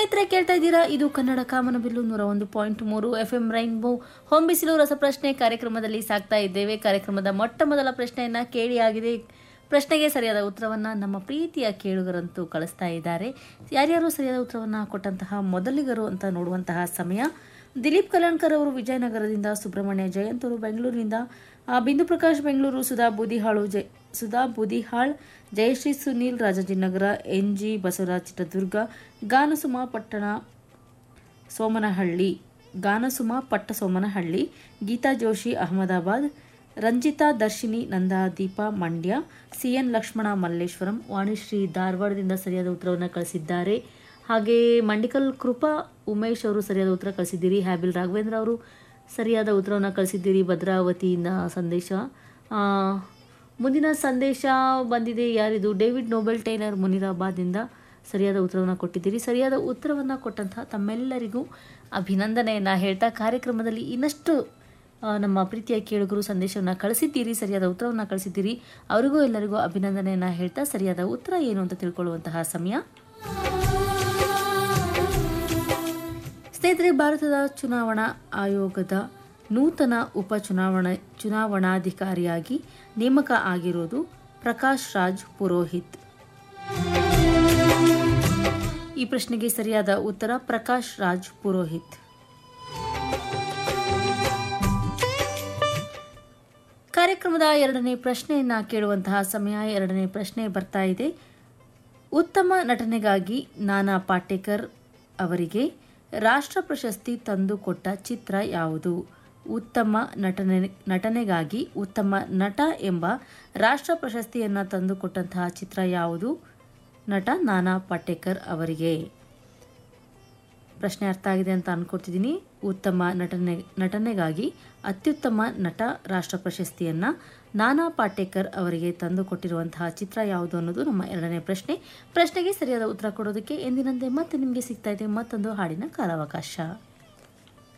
ಸ್ನೇಹಿತರೆ ಕೇಳ್ತಾ ಇದ್ದೀರಾ ಇದು ಕನ್ನಡ ಕಾಮನಬಿಲ್ಲು ನೂರ ಒಂದು ಪಾಯಿಂಟ್ ಮೂರು ಎಫ್ ಎಂ ರೈನ್ಬೋ ಹೊಂಬಿಸಿಲು ರಸಪ್ರಶ್ನೆ ಕಾರ್ಯಕ್ರಮದಲ್ಲಿ ಸಾಕ್ತಾ ಇದ್ದೇವೆ ಕಾರ್ಯಕ್ರಮದ ಮೊಟ್ಟ ಮೊದಲ ಪ್ರಶ್ನೆಯನ್ನ ಕೇಳಿ ಆಗಿದೆ ಪ್ರಶ್ನೆಗೆ ಸರಿಯಾದ ಉತ್ತರವನ್ನ ನಮ್ಮ ಪ್ರೀತಿಯ ಕೇಳುಗರಂತೂ ಕಳಿಸ್ತಾ ಇದ್ದಾರೆ ಯಾರ್ಯಾರು ಸರಿಯಾದ ಉತ್ತರವನ್ನ ಕೊಟ್ಟಂತಹ ಮೊದಲಿಗರು ಅಂತ ನೋಡುವಂತಹ ಸಮಯ ದಿಲೀಪ್ ಕಲ್ಯಾಣ್ಕರ್ ಅವರು ವಿಜಯನಗರದಿಂದ ಸುಬ್ರಹ್ಮಣ್ಯ ಜಯಂತ್ ಅವರು ಬೆಂಗಳೂರಿನಿಂದ ಆ, Bindu Prakash Bengaluru Sudha Boodihalu Jaya Sudha Boodihal Jayashree Sunil Rajajinagar N G Basavaraj Chitradurga Ganasuma Pattana Somanahalli Ganasuma Patta Somanahalli Geetha Joshi Ahmedabad Ranjitha Darshini Nandadeepa Mandya C N Lakshmana Malleshwaram Vanishree ಧಾರವಾಡದಿಂದ ಸರಿಯಾದ ಉತ್ತರವನ್ನು ಕಳಿಸಿದ್ದಾರೆ ಹಾಗೆ ಮಂಡಿಕಲ್ ಕೃಪಾ ಉಮೇಶ್ ಅವರು ಸರಿಯಾದ ಉತ್ತರ ಕಳಿಸಿದ್ದೀರಿ ಹ್ಯಾಬಿಲ್ ರಾಘವೇಂದ್ರ ಅವರು ಸರಿಯಾದ ಉತ್ತರವನ್ನು ಕಳಿಸಿದ್ದೀರಿ ಭದ್ರಾವತಿಯಿಂದ ಸಂದೇಶ ಆ, ಮುಂದಿನ ಸಂದೇಶ ಬಂದಿದೆ ಯಾರಿದು ಡೇವಿಡ್ ನೋಬೆಲ್ ಟೈಲರ್ ಮುನಿರಾಬಾದಿಂದ ಸರಿಯಾದ ಉತ್ತರವನ್ನು ಕೊಟ್ಟಿದ್ದೀರಿ ಸರಿಯಾದ ಉತ್ತರವನ್ನು ಕೊಟ್ಟಂತಹ ತಮ್ಮೆಲ್ಲರಿಗೂ ಅಭಿನಂದನೆಯನ್ನು ಹೇಳ್ತಾ ಕಾರ್ಯಕ್ರಮದಲ್ಲಿ ಇನ್ನಷ್ಟು ಆ, ನಮ್ಮ ಪ್ರೀತಿಯ ಕೇಳುಗರು ಸಂದೇಶವನ್ನು ಕಳಿಸಿದ್ದೀರಿ ಸರಿಯಾದ ಉತ್ತರವನ್ನು ಕಳಿಸಿದ್ದೀರಿ ಅವರಿಗೂ ಎಲ್ಲರಿಗೂ ಅಭಿನಂದನೆಯನ್ನು ಹೇಳ್ತಾ ಸರಿಯಾದ ಉತ್ತರ ಏನು ಅಂತ ತಿಳ್ಕೊಳ್ಳುವಂತಹ ಸಮಯ ಸ್ನೇಹಿತರೆ ಭಾರತದ ಚುನಾವಣಾ ಆಯೋಗದ ನೂತನ ಉಪಚುನಾವಣಾ ಚುನಾವಣಾಧಿಕಾರಿಯಾಗಿ ನೇಮಕ ಆಗಿರುವುದು ಪ್ರಕಾಶ್ ರಾಜ್ ಪುರೋಹಿತ್ ಈ ಪ್ರಶ್ನೆಗೆ ಸರಿಯಾದ ಉತ್ತರ ಪ್ರಕಾಶ್ ರಾಜ್ ಪುರೋಹಿತ್ ಕಾರ್ಯಕ್ರಮದ ಎರಡನೇ ಪ್ರಶ್ನೆಯನ್ನ ಕೇಳುವಂತಹ ಸಮಯ ಎರಡನೇ ಪ್ರಶ್ನೆ ಬರ್ತಾ ಇದೆ ಉತ್ತಮ ನಟನೆಗಾಗಿ ನಾನಾ ಪಾಟೇಕರ್ ಅವರಿಗೆ ರಾಷ್ಟ್ರ ಪ್ರಶಸ್ತಿ ತಂದುಕೊಟ್ಟ ಚಿತ್ರ ಯಾವುದು ಉತ್ತಮ ನಟನೆ ನಟನೆಗಾಗಿ ಉತ್ತಮ ನಟ ಎಂಬ ರಾಷ್ಟ್ರ ಪ್ರಶಸ್ತಿಯನ್ನು ತಂದುಕೊಟ್ಟಂತಹ ಚಿತ್ರ ಯಾವುದು ನಟ ನಾನಾ ಪಾಟೇಕರ್ ಅವರಿಗೆ ಪ್ರಶ್ನೆ ಅರ್ಥ ಆಗಿದೆ ಅಂತ ಅನ್ಕೊಳ್ತಿದ್ದೀನಿ ಉತ್ತಮ ನಟನೆ ನಟನೆಗಾಗಿ ಅತ್ಯುತ್ತಮ ನಟ ರಾಷ್ಟ್ರ ಪ್ರಶಸ್ತಿಯನ್ನ ನಾನಾ ಪಾಟೇಕರ್ ಅವರಿಗೆ ತಂದುಕೊಟ್ಟಿರುವಂತಹ ಚಿತ್ರ ಯಾವುದು ಅನ್ನೋದು ನಮ್ಮ ಎರಡನೇ ಪ್ರಶ್ನೆ ಪ್ರಶ್ನೆಗೆ ಸರಿಯಾದ ಉತ್ತರ ಕೊಡೋದಕ್ಕೆ ಎಂದಿನಂತೆ ಮತ್ತೆ ನಿಮಗೆ ಸಿಗ್ತಾ ಇದೆ ಮತ್ತೊಂದು ಹಾಡಿನ ಕಾಲಾವಕಾಶ